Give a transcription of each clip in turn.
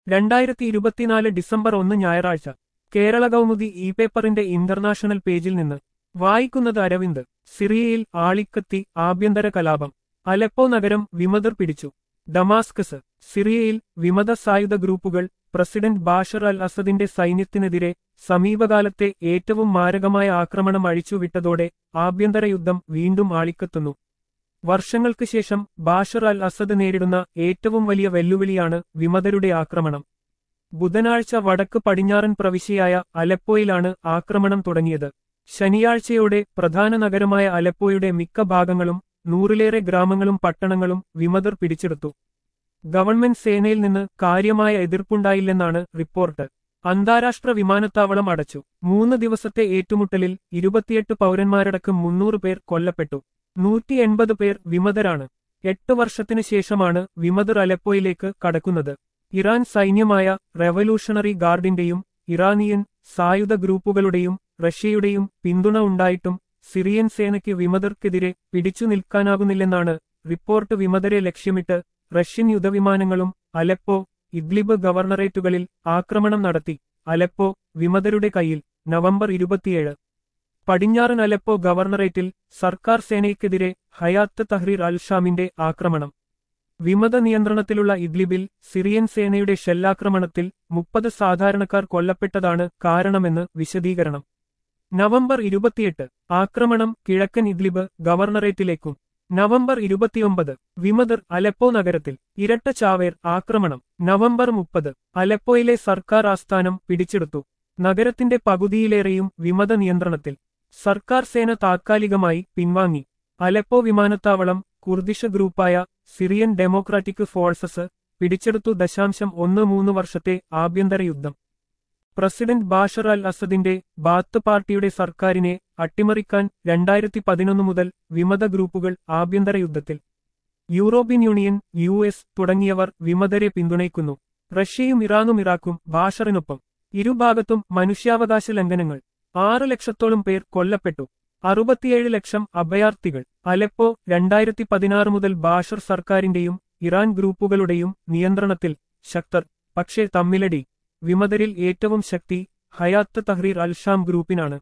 രണ്ടായിരത്തി ഇരുപത്തിനാല് ഡിസംബർ ഒന്ന് ഞായറാഴ്ച കേരള കൗമുദി ഇ പേപ്പറിന്റെ ഇന്റർനാഷണൽ പേജിൽ നിന്ന് വായിക്കുന്നത് അരവിന്ദ് സിറിയയിൽ ആളിക്കത്തി ആഭ്യന്തര കലാപം അലപ്പോ നഗരം വിമതർ പിടിച്ചു ഡമാസ്കസ് സിറിയയിൽ വിമത സായുധ ഗ്രൂപ്പുകൾ പ്രസിഡന്റ് ബാഷർ അൽ അസദിന്റെ സൈന്യത്തിനെതിരെ സമീപകാലത്തെ ഏറ്റവും മാരകമായ ആക്രമണം അഴിച്ചുവിട്ടതോടെ ആഭ്യന്തര യുദ്ധം വീണ്ടും ആളിക്കത്തുന്നു വർഷങ്ങൾക്ക് ശേഷം ബാഷർ അൽ അസദ് നേരിടുന്ന ഏറ്റവും വലിയ വെല്ലുവിളിയാണ് വിമതരുടെ ആക്രമണം ബുധനാഴ്ച വടക്ക് പടിഞ്ഞാറൻ പ്രവിശ്യയായ അലപ്പോയിലാണ് ആക്രമണം തുടങ്ങിയത് ശനിയാഴ്ചയോടെ പ്രധാന നഗരമായ അലപ്പോയുടെ മിക്ക ഭാഗങ്ങളും നൂറിലേറെ ഗ്രാമങ്ങളും പട്ടണങ്ങളും വിമതർ പിടിച്ചെടുത്തു ഗവൺമെന്റ് സേനയിൽ നിന്ന് കാര്യമായ എതിർപ്പുണ്ടായില്ലെന്നാണ് റിപ്പോർട്ട് അന്താരാഷ്ട്ര വിമാനത്താവളം അടച്ചു മൂന്ന് ദിവസത്തെ ഏറ്റുമുട്ടലിൽ ഇരുപത്തിയെട്ട് പൗരന്മാരടക്കം മുന്നൂറ് പേർ കൊല്ലപ്പെട്ടു നൂറ്റി എൺപത് പേർ വിമതരാണ് എട്ട് വർഷത്തിനു ശേഷമാണ് വിമതർ അലപ്പോയിലേക്ക് കടക്കുന്നത് ഇറാൻ സൈന്യമായ റെവല്യൂഷണറി ഗാർഡിന്റെയും ഇറാനിയൻ സായുധ ഗ്രൂപ്പുകളുടെയും റഷ്യയുടെയും പിന്തുണ ഉണ്ടായിട്ടും സിറിയൻ സേനയ്ക്ക് വിമതർക്കെതിരെ പിടിച്ചു നിൽക്കാനാകുന്നില്ലെന്നാണ് റിപ്പോർട്ട് വിമതരെ ലക്ഷ്യമിട്ട് റഷ്യൻ യുദ്ധവിമാനങ്ങളും അലപ്പോ ഇദ്ലിബ് ഗവർണറേറ്റുകളിൽ ആക്രമണം നടത്തി അലപ്പോ വിമതരുടെ കയ്യിൽ നവംബർ ഇരുപത്തിയേഴ് പടിഞ്ഞാറൻ അലപ്പോ ഗവർണറേറ്റിൽ സർക്കാർ സേനയ്ക്കെതിരെ ഹയാത്ത് തഹ്രീർ അൽ ഷാമിന്റെ ആക്രമണം വിമത നിയന്ത്രണത്തിലുള്ള ഇദ്ലിബിൽ സിറിയൻ സേനയുടെ ഷെല്ലാക്രമണത്തിൽ മുപ്പത് സാധാരണക്കാർ കൊല്ലപ്പെട്ടതാണ് കാരണമെന്ന് വിശദീകരണം നവംബർ ഇരുപത്തിയെട്ട് ആക്രമണം കിഴക്കൻ ഇദ്ലിബ് ഗവർണറേറ്റിലേക്കും നവംബർ ഇരുപത്തിയൊമ്പത് വിമതർ അലപ്പോ നഗരത്തിൽ ഇരട്ട ചാവേർ ആക്രമണം നവംബർ മുപ്പത് അലപ്പോയിലെ സർക്കാർ ആസ്ഥാനം പിടിച്ചെടുത്തു നഗരത്തിന്റെ പകുതിയിലേറെയും വിമത നിയന്ത്രണത്തിൽ സർക്കാർ സേന താത്കാലികമായി പിൻവാങ്ങി അലപ്പോ വിമാനത്താവളം കുർദിഷ ഗ്രൂപ്പായ സിറിയൻ ഡെമോക്രാറ്റിക് ഫോഴ്സസ് പിടിച്ചെടുത്തു ദശാംശം ഒന്ന് മൂന്ന് വർഷത്തെ ആഭ്യന്തര യുദ്ധം പ്രസിഡന്റ് ബാഷർ അൽ അസദിന്റെ ബാത്ത് പാർട്ടിയുടെ സർക്കാരിനെ അട്ടിമറിക്കാൻ രണ്ടായിരത്തി പതിനൊന്ന് മുതൽ വിമത ഗ്രൂപ്പുകൾ ആഭ്യന്തര യുദ്ധത്തിൽ യൂറോപ്യൻ യൂണിയൻ യു എസ് തുടങ്ങിയവർ വിമതരെ പിന്തുണയ്ക്കുന്നു റഷ്യയും ഇറാനും ഇറാഖും ബാഷറിനൊപ്പം ഇരുഭാഗത്തും മനുഷ്യാവകാശ ലംഘനങ്ങൾ ആറ് ലക്ഷത്തോളം പേർ കൊല്ലപ്പെട്ടു അറുപത്തിയേഴ് ലക്ഷം അഭയാർത്ഥികൾ അലപ്പോ രണ്ടായിരത്തി പതിനാറ് മുതൽ ബാഷർ സർക്കാരിന്റെയും ഇറാൻ ഗ്രൂപ്പുകളുടെയും നിയന്ത്രണത്തിൽ ശക്തർ പക്ഷേ തമ്മിലടി വിമതരിൽ ഏറ്റവും ശക്തി ഹയാത്ത് തഹ്രീർ അൽഷാം ഗ്രൂപ്പിനാണ്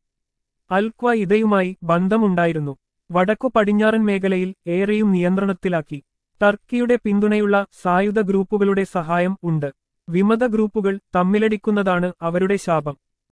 അൽക്വ ഇതയുമായി ബന്ധമുണ്ടായിരുന്നു വടക്കു പടിഞ്ഞാറൻ മേഖലയിൽ ഏറെയും നിയന്ത്രണത്തിലാക്കി ടർക്കിയുടെ പിന്തുണയുള്ള സായുധ ഗ്രൂപ്പുകളുടെ സഹായം ഉണ്ട് വിമത ഗ്രൂപ്പുകൾ തമ്മിലടിക്കുന്നതാണ് അവരുടെ ശാപം